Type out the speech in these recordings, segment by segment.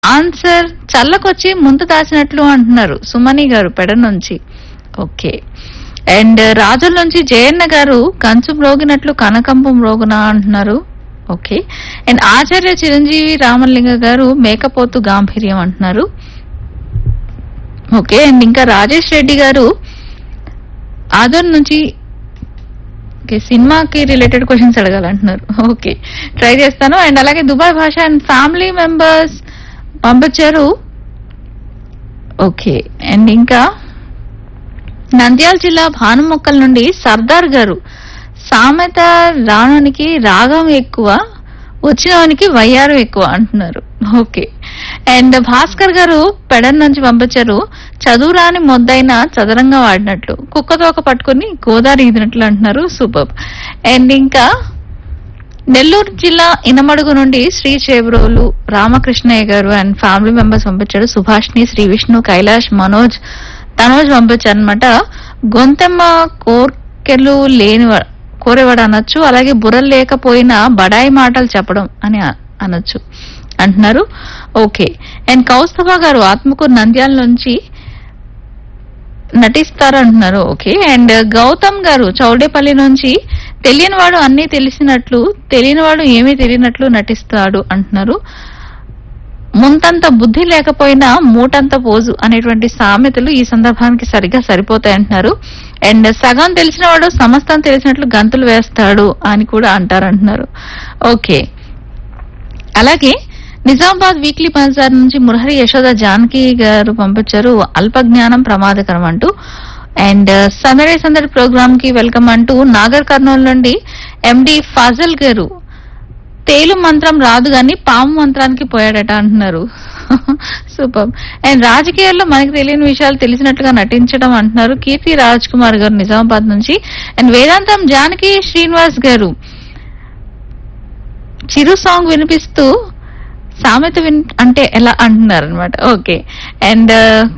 answer చల్లకొచ్చి ముందు దాచినట్లు అంటున్నారు సుమని గారు పెడ నుంచి ఓకే అండ్ రాజుల నుంచి జయన్న గారు కంచు మ్రోగినట్లు కనకంపం మ్రోగునా అంటున్నారు ఓకే అండ్ ఆచార్య చిరంజీవి రామలింగ గారు మేకపోతు గాంభీర్యం అంటున్నారు ఓకే అండ్ ఇంకా రాజేష్ రెడ్డి గారు ఆదర్ నుంచి ఓకే సినిమాకి రిలేటెడ్ క్వశ్చన్స్ అడగాలంటున్నారు ఓకే ట్రై చేస్తాను అండ్ అలాగే Dubai Basha and family members పంపించారు ఓకే అండ్ ఇంకా నంద్యాల జిల్లా భానుమొక్కల నుండి సర్దార్ గారు సామెత రావడానికి రాగం ఎక్కువ వచ్చినవానికి వయ్యారం ఎక్కువ అంటున్నారు ఓకే అండ్ భాస్కర్ గారు పెడన్ నుంచి పంపించారు చదువురాని మొద్దైన చదరంగా వాడినట్లు కుక్కతోక పట్టుకుని గోదావరి ఈదినట్లు అంటున్నారు సూపర్ అండ్ ఇంకా నెల్లూరు జిల్లా ఇనమడుగు నుండి శ్రీ చేబ్రోలు రామకృష్ణయ్య గారు అండ్ ఫ్యామిలీ మెంబర్స్ పంపించారు సుభాష్ని శ్రీ విష్ణు కైలాష్ మనోజ్ తనోజ్ పంపించారు అనమాట గొంతెమ్మ కోర్కెలు లేని కోరేవాడు అనొచ్చు అలాగే బుర్రలు లేకపోయినా బడాయి మాటలు చెప్పడం అని అ- అనొచ్చు అంటున్నారు ఓకే అండ్ కౌస్తభ గారు ఆత్మకూరు నంద్యాల నుంచి నటిస్తారు అంటున్నారు ఓకే అండ్ గౌతమ్ గారు చౌడేపల్లి నుంచి తెలియనివాడు అన్నీ తెలిసినట్లు తెలియనివాడు ఏమీ తెలియనట్లు నటిస్తాడు అంటున్నారు ముంతంత బుద్ధి లేకపోయినా మూటంత పోజు అనేటువంటి సామెతలు ఈ సందర్భానికి సరిగ్గా సరిపోతాయి అంటున్నారు అండ్ సగం తెలిసినవాడు సమస్తం తెలిసినట్లు గంతులు వేస్తాడు అని కూడా అంటారు అంటున్నారు ఓకే అలాగే నిజామాబాద్ వీక్లీ బజార్ నుంచి మురహరి యశోద జానకి గారు పంపించారు అల్ప జ్ఞానం ప్రమాదకరం అంటూ అండ్ సందడి సందడి ప్రోగ్రామ్ కి వెల్కమ్ అంటూ నాగర్ కర్నూలు నుండి ఎండి ఫజల్ గారు తేలు మంత్రం రాదు గాని పాము మంత్రానికి పోయాడట అంటున్నారు సూపర్ అండ్ రాజకీయాల్లో మనకి తెలియని విషయాలు తెలిసినట్లుగా నటించడం అంటున్నారు కీర్తి రాజ్ కుమార్ గారు నిజామాబాద్ నుంచి అండ్ వేదాంతం జానకి శ్రీనివాస్ గారు చిరు సాంగ్ వినిపిస్తూ సామెత విన్ అంటే ఎలా అంటున్నారు అనమాట ఓకే అండ్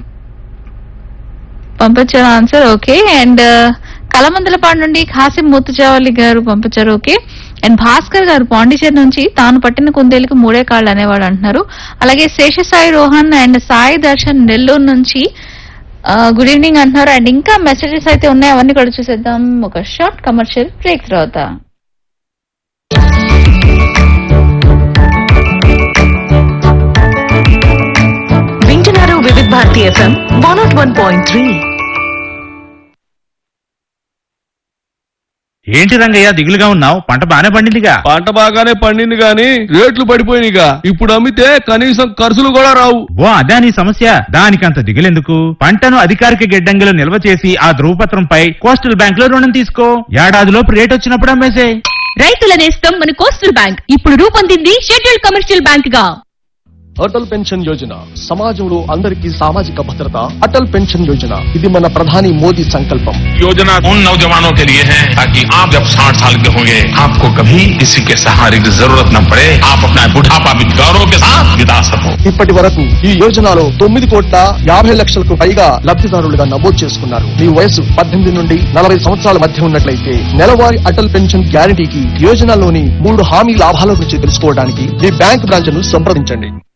పంపించారు ఆన్సర్ ఓకే అండ్ కలమందలపాడు నుండి ఖాసిం ముత్తుజావలి గారు పంపించారు ఓకే అండ్ భాస్కర్ గారు పాండిచేరి నుంచి తాను పట్టిన కుందేలకు మూడే కాళ్ళు అనేవాడు అంటున్నారు అలాగే శేషసాయి రోహన్ అండ్ సాయి దర్శన్ నెల్లూరు నుంచి గుడ్ ఈవినింగ్ అంటున్నారు అండ్ ఇంకా మెసేజెస్ అయితే ఉన్నాయి అవన్నీ కూడా చూసేద్దాం ఒక షార్ట్ కమర్షియల్ బ్రేక్ తర్వాత వింటున్నారు Vividh Bharati FM one nought one point three ఏంటి రంగయ్య దిగులుగా ఉన్నావు పంట బానే పండిందిగా పంట బాగానే పండింది గాని రేట్లు పడిపోయినాయిగా ఇప్పుడు అమ్మితే కనీసం ఖర్చులు కూడా రావు ఓ అదా నీ సమస్య దానికంత దిగులెందుకు పంటను అధికారిక గిడ్డంగిలో నిల్వ చేసి ఆ ధృవపత్రంపై కోస్టల్ బ్యాంక్ లో రుణం తీసుకో ఏడాదిలోపు రేట్ వచ్చినప్పుడు అమ్మేసే రైతుల నేస్తం మన కోస్టల్ బ్యాంక్ ఇప్పుడు రూపొందింది షెడ్యూల్డ్ కమర్షియల్ బ్యాంక్ గా అటల్ పెన్షన్ యోజన సమాజంలో అందరికీ సామాజిక భద్రత అటల్ పెన్షన్ యోజన ఇది మన ప్రధాని మోదీ సంకల్పం योजना उन नौजवानों के लिए है ताकि आप जब 60 साल के होंगे आपको कभी किसी के सहारे की जरूरत न पड़े आप अपना बुढ़ापा भी गौरव के साथ बिता सको ఇప్పటి వరకు ఈ యోజనలో తొమ్మిది కోట్ల యాభై లక్షలకు పైగా లబ్ధిదారులుగా నమోదు చేసుకున్నారు మీ వయసు పద్దెనిమిది నుండి నలభై సంవత్సరాల మధ్య ఉన్నట్లయితే నెలవారీ అటల్ పెన్షన్ గ్యారంటీకి యోజనలోని మూడు హామీ లాభాల గురించి తెలుసుకోవడానికి మీ బ్యాంక్ బ్రాంచ్ ను సంప్రదించండి